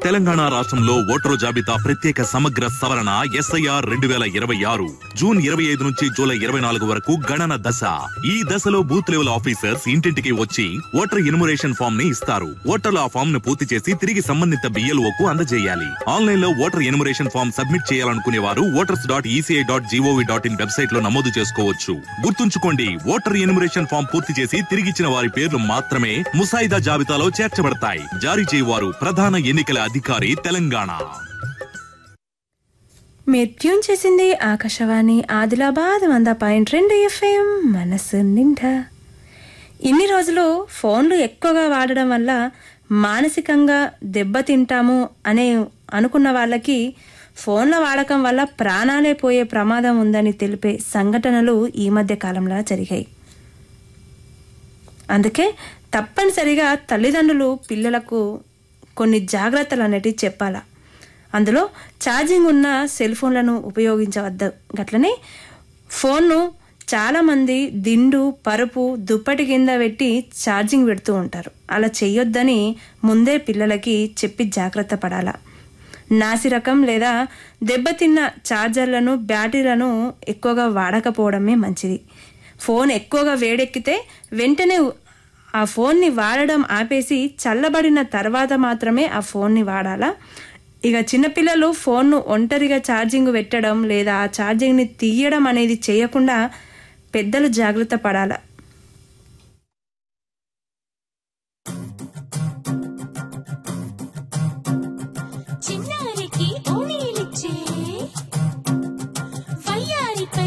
తెలంగాణ రాష్ట్రంలో ఓటరు జాబితా ప్రత్యేక సమగ్ర సవరణ ఎస్ఐఆర్ రెండు వేల ఇరవై ఆరు జూన్ ఇరవై ఐదు నుంచి జూలై ఇరవై నాలుగు వరకు గణన దశ ఈ దశలో బూత్ లెవెల్ ఆఫీసర్స్ ఇంటింటికి వచ్చి ఓటర్ ఇన్మురేషన్ ఫామ్ ని ఇస్తారు ఓటర్లు ఆ ఫామ్ ను పూర్తి చేసి తిరిగి సంబంధిత బిఎల్ఓ కు అందజేయాలి ఆన్లైన్ లో ఓటర్ ఇన్మురేషన్ ఫామ్ సబ్మిట్ చేయాలనుకునే వారు voters dot ECI dot GOV dot in website లో నమోదు చేసుకోవచ్చు గుర్తుంచుకోండి ఓటర్ ఇన్మురేషన్ ఫామ్ పూర్తి చేసి తిరిగిచ్చిన వారి పేర్లు మాత్రమే ముసాయిదా జాబితాలో చేర్చబడతాయి జారీ చేయవారు ప్రధాన ఎన్నికల అధికారి తెలంగాణ మీరు ట్యూన్ చేసింది ఆకాశవాణి ఆదిలాబాద్ వంద పాయింట్ రెండు ఎఫ్ఎం మనసు నిండా ఇన్ని రోజులు ఫోన్లు ఎక్కువగా వాడడం వల్ల మానసికంగా దెబ్బతింటాము అనే అనుకున్న వాళ్ళకి ఫోన్ల వాడకం వల్ల ప్రాణాలే పోయే ప్రమాదం ఉందని తెలిపే సంఘటనలు ఈ మధ్య కాలంలో జరిగాయి అందుకే తప్పనిసరిగా తల్లిదండ్రులు పిల్లలకు కొన్ని జాగ్రత్తలు అనేటివి చెప్పాలా అందులో ఛార్జింగ్ ఉన్న సెల్ ఫోన్లను ఉపయోగించవద్దు గట్లనే ఫోన్ను చాలామంది దిండు పరుపు దుప్పటి కింద పెట్టి ఛార్జింగ్ పెడుతూ ఉంటారు అలా చెయ్యొద్దని ముందే పిల్లలకి చెప్పి జాగ్రత్త పడాలా నాసి రకం లేదా దెబ్బతిన్న ఛార్జర్లను బ్యాటరీలను ఎక్కువగా వాడకపోవడమే మంచిది ఫోన్ ఎక్కువగా వేడెక్కితే వెంటనే ఆ ఫోన్ని వాడడం ఆపేసి చల్లబడిన తర్వాత మాత్రమే ఆ ఫోన్ని వాడాలా ఇక చిన్నపిల్లలు ఫోన్ను ఒంటరిగా ఛార్జింగ్ పెట్టడం లేదా ఆ ఛార్జింగ్ని తీయడం అనేది చేయకుండా పెద్దలు జాగ్రత్త పడాల